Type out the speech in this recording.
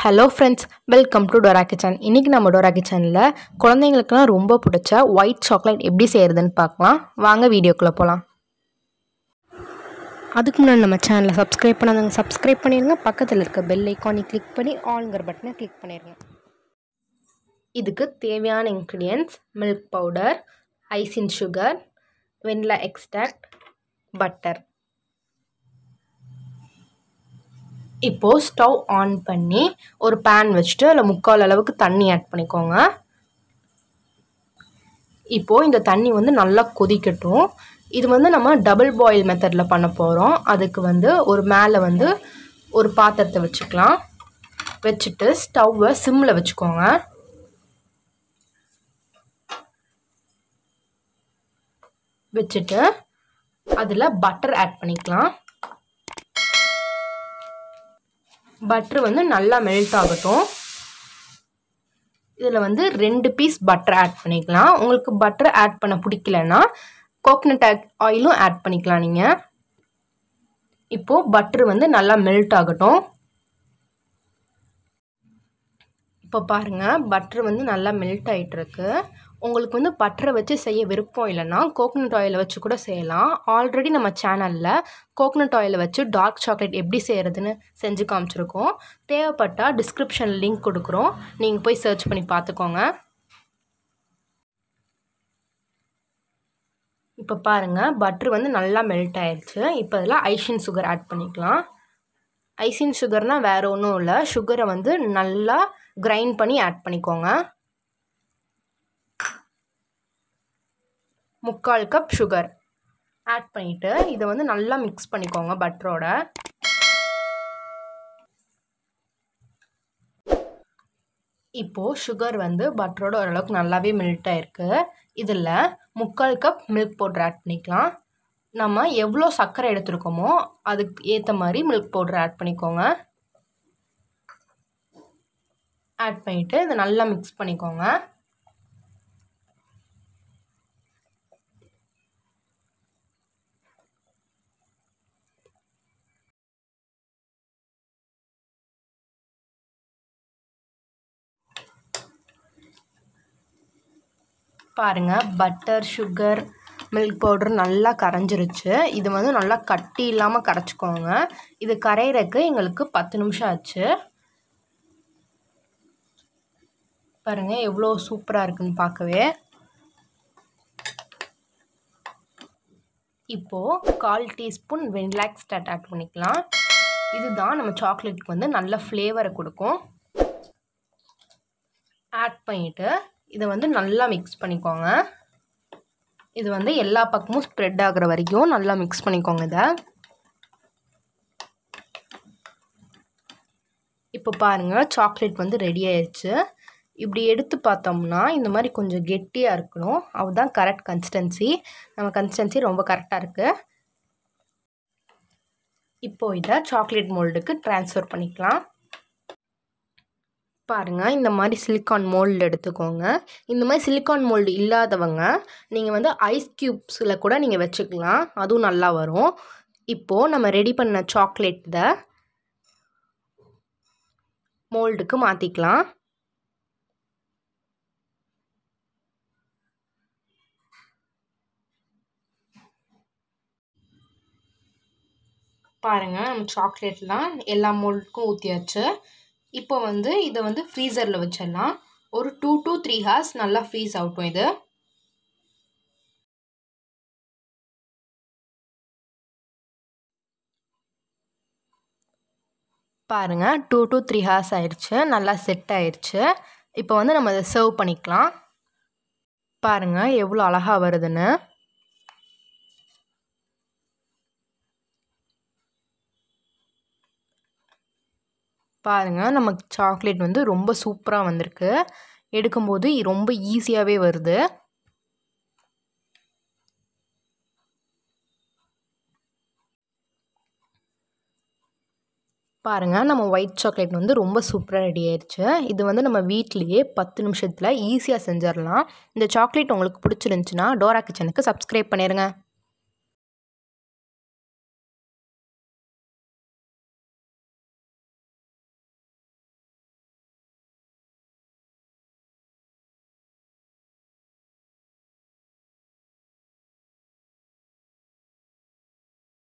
hello friends welcome to Dora kitchen இன்றைக்கி நம்ம Dora கிச்சனில் குழந்தைங்களுக்குலாம் ரொம்ப பிடிச்ச ஒயிட் சாக்லேட் எப்படி செய்கிறதுன்னு பார்க்கலாம் வாங்க வீடியோக்குள்ளே போகலாம் அதுக்கு முன்னாடி நம்ம சேனலை சப்ஸ்கிரைப் பண்ணாதவங்க சப்ஸ்கிரைப் பண்ணிடுங்க பக்கத்தில் இருக்க பெல் ஐக்கானை கிளிக் பண்ணி ஆல்ங்கிற பட்டனை கிளிக் பண்ணிடுங்க இதுக்கு தேவையான ingredients milk powder icing sugar vanilla extract butter இப்போது ஸ்டவ் ஆன் பண்ணி ஒரு பேன் வச்சுட்டு அதில் முக்கால் அளவுக்கு தண்ணி ஆட் பண்ணிக்கோங்க இப்போது இந்த தண்ணி வந்து நல்லா கொதிக்கட்டும் இது வந்து நம்ம டபுள் பாயில் மெத்தடில் பண்ண போகிறோம் அதுக்கு வந்து ஒரு மேலே வந்து ஒரு பாத்திரத்தை வச்சுக்கலாம் வச்சுட்டு ஸ்டவ்வை சிம்மில் வச்சுக்கோங்க வச்சுட்டு அதில் பட்டர் ஆட் பண்ணிக்கலாம் பட்ரு வந்து நல்லா மெல்ட் ஆகட்டும் இதில் வந்து ரெண்டு பீஸ் பட்டர் ஆட் பண்ணிக்கலாம் உங்களுக்கு பட்டர் ஆட் பண்ண பிடிக்கலன்னா கோகனட் ஆயிலும் ஆட் பண்ணிக்கலாம் நீங்கள் இப்போது பட்ரு வந்து நல்லா மெல்ட் ஆகட்டும் இப்போ பாருங்கள் பட்ரு வந்து நல்லா மெல்ட் ஆகிட்டுருக்கு உங்களுக்கு வந்து பட்டரை வச்சு செய்ய விருப்பம் இல்லைன்னா கோகனட் ஆயிலை வச்சு கூட செய்யலாம் ஆல்ரெடி நம்ம சேனலில் கோகனட் ஆயிலை வச்சு டார்க் சாக்லேட் எப்படி செய்கிறதுன்னு செஞ்சு காமிச்சிருக்கோம் தேவைப்பட்டால் டிஸ்கிரிப்ஷன் லிங்க் கொடுக்குறோம் நீங்கள் போய் சர்ச் பண்ணி பார்த்துக்கோங்க இப்போ பாருங்கள் பட்ரு வந்து நல்லா மெல்ட் ஆயிடுச்சு இப்போ இதில் ஐசின் சுகர் ஆட் பண்ணிக்கலாம் ஐசின் சுகர்னால் வேறு ஒன்றும் இல்லை சுகரை வந்து நல்லா கிரைண்ட் பண்ணி ஆட் பண்ணிக்கோங்க முக்கால் கப் சுகர் ஆட் பண்ணிவிட்டு இதை வந்து நல்லா மிக்ஸ் பண்ணிக்கோங்க பட்டரோட இப்போது சுகர் வந்து பட்டரோட ஓரளவுக்கு நல்லாவே மெல்ட் ஆகிருக்கு இதில் முக்கால் கப் மில்க் பவுட்ரு ஆட் பண்ணிக்கலாம் நம்ம எவ்வளோ சர்க்கரை எடுத்துருக்கோமோ அதுக்கு ஏற்ற மாதிரி மில்க் பவுட்ரு ஆட் பண்ணிக்கோங்க ஆட் பண்ணிவிட்டு இதை நல்லா மிக்ஸ் பண்ணிக்கோங்க பாருங்கள் பட்டர் சுகர் மில்க் பவுடர் நல்லா கரைஞ்சிருச்சு இது வந்து நல்லா கட்டி இல்லாமல் கரைச்சிக்கோங்க இது கரையிறக்கு எங்களுக்கு பத்து நிமிஷம் ஆச்சு பாருங்கள் எவ்வளோ சூப்பராக இருக்குன்னு பார்க்கவே இப்போது கால் டீஸ்பூன் வெனிலா ஸ்டார்ட் ஆட் பண்ணிக்கலாம் இதுதான் நம்ம சாக்லேட்டுக்கு வந்து நல்ல ஃப்ளேவரை கொடுக்கும் ஆட் பண்ணிவிட்டு இதை வந்து நல்லா மிக்ஸ் பண்ணிக்கோங்க இது வந்து எல்லா பக்கமும் ஸ்ப்ரெட் ஆகிற வரைக்கும் நல்லா மிக்ஸ் பண்ணிக்கோங்க இதை இப்போ பாருங்கள் சாக்லேட் வந்து ரெடி ஆயிடுச்சு இப்படி எடுத்து பார்த்தோம்னா இந்த மாதிரி கொஞ்சம் கெட்டியாக இருக்கணும் அதுதான் கரெக்ட் கன்சிஸ்டன்சி நம்ம கன்சிஸ்டன்சி ரொம்ப கரெக்டாக இருக்குது இப்போது இதை சாக்லேட் மோல்டுக்கு ட்ரான்ஸ்ஃபர் பண்ணிக்கலாம் பாருங்கள் இந்த மாதிரி சிலிக்கான் மோல்டு எடுத்துக்கோங்க இந்த மாதிரி சிலிக்கான் மோல்டு இல்லாதவங்க நீங்கள் வந்து ஐஸ் க்யூப்ஸில் கூட நீங்கள் வச்சுக்கலாம் அதுவும் நல்லா வரும் இப்போது நம்ம ரெடி பண்ண சாக்லேட்டை மோல்டுக்கு மாற்றிக்கலாம் பாருங்கள் நம்ம சாக்லேட்லாம் எல்லா மோல்டுக்கும் ஊற்றியாச்சு இப்போ வந்து இதை வந்து ஃப்ரீசரில் வச்சிடலாம் ஒரு டூ டு த்ரீ ஹார்ஸ் நல்லா ஃப்ரீஸ் ஆகட்டும் இது பாருங்கள் டூ டு த்ரீ ஹார்ஸ் ஆயிடுச்சு நல்லா செட் ஆயிடுச்சு இப்போ வந்து நம்ம இதை சர்வ் பண்ணிக்கலாம் பாருங்கள் எவ்வளோ அழகாக வருதுன்னு பாருங்கள் நமக்கு சாக்லேட் வந்து ரொம்ப சூப்பராக வந்திருக்கு எடுக்கும்போது ரொம்ப ஈஸியாகவே வருது பாருங்கள் நம்ம ஒயிட் சாக்லேட் வந்து ரொம்ப சூப்பராக ரெடி ஆயிடுச்சு இது வந்து நம்ம வீட்லேயே பத்து நிமிஷத்தில் ஈஸியாக செஞ்சிடலாம் இந்த சாக்லேட் உங்களுக்கு பிடிச்சிருந்துச்சின்னா டோரா கிச்சனுக்கு சப்ஸ்கிரைப் பண்ணிடுங்க